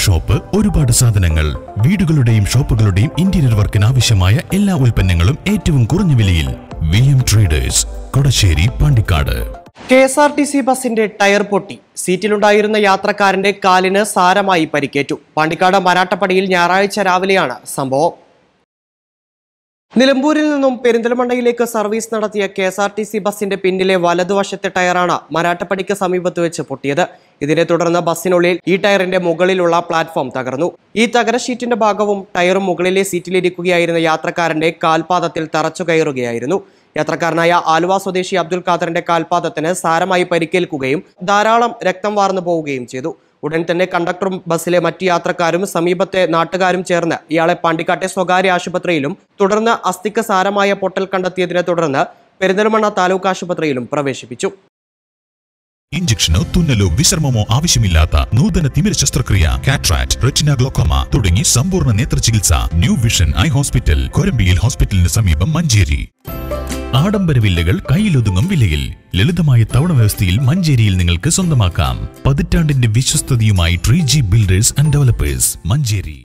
shop ഒരുപാട് സാധനങ്ങൾ വീടുകളുടെയും ഷോപ്പുകളുടെയും interior വർക്കിന് ആവശ്യമായ എല്ലാ ഉൽപ്പന്നങ്ങളും ഏറ്റവും കുറഞ്ഞ വിലയിൽ V M traders Kodassery Pandikkad K S R T C ബസിന്റെ ടയർ പൊട്ടി സീറ്റിലുണ്ടായിരുന്ന യാത്രക്കാരന്റെ കാലിന് സാരമായി പരിക്കേറ്റു പാണ്ടിക്കാട് മരാട്ടപ്പടിയിൽ ഞായറാഴ്ച രാവിലെയാണ് സംഭവം നിലമ്പൂരിൽ നിന്നും പെരിന്തൽമണ്ണയിലേക്ക് സർവീസ് നടത്തിയ K S R T C ബസിന്റെ പിന്നിലെ വലതുവശത്തെ ടയറാണ് മരാട്ടപ്പടിക്ക് സമീപത്ത് വെച്ച് പൊട്ടിയത് ഇതിനെ തുടർന്ന് ബസ്സിനുള്ളിൽ ഈ ടയറിന്റെ മുകളിലുള്ള പ്ലാറ്റ്ഫോം തകർന്നു ഈ തകര ഷീറ്റിന്റെ ഭാഗവും ടയറും മുകളിലെ സീറ്റിലിരിക്കുകയായിരുന്ന യാത്രക്കാരന്റെ കാൽപാദത്തിൽ തറച്ചു കയറുകയായിരുന്നു യാത്രക്കാരനായ ആലുവ സ്വദേശി അബ്ദുൽ ഖാദറിന്റെ കാൽപാദത്തിന് സാരമായി പരിക്കേൽക്കുകയും ധാരാളം രക്തം വാർന്നു പോവുകയും ചെയ്തു ഉടൻ തന്നെ കണ്ടക്ടറും ബസ്സിലെ മറ്റു യാത്രക്കാരും സമീപത്തെ നാട്ടുകാരും ചേർന്ന് ഇയാളെ പാണ്ടിക്കാട്ടെ സ്വകാര്യ ആശുപത്രിയിലും തുടർന്ന് അസ്ഥിക്ക് സാരമായ പൊട്ടൽ കണ്ടെത്തിയതിനെ തുടർന്ന് പെരിന്തൽമണ്ണ താലൂക്ക് ആശുപത്രിയിലും പ്രവേശിപ്പിച്ചു ഇഞ്ചക്ഷനോ തുന്നലോ വിശ്രമമോ ആവശ്യമില്ലാത്ത നൂതന തിമിര ശസ്ത്രക്രിയ കാട്രാക്ട് റെറ്റിന ഗ്ലോക്കോമ തുടങ്ങി സമ്പൂർണ്ണ നേത്ര ചികിത്സ ന്യൂ വിഷൻ ഐ ഹോസ്പിറ്റൽ കൊരമ്പിയിൽ ഹോസ്പിറ്റലിന് സമീപം മഞ്ചേരി ആഡംബര വില്ലകൾ കയ്യിലൊതുങ്ങും വിലയിൽ ലളിതമായ തവണ വ്യവസ്ഥയിൽ മഞ്ചേരിയിൽ നിങ്ങൾക്ക് സ്വന്തമാക്കാം പതിറ്റാണ്ടിന്റെ വിശ്വസ്തതയുമായി tree G builders and developers Manjeri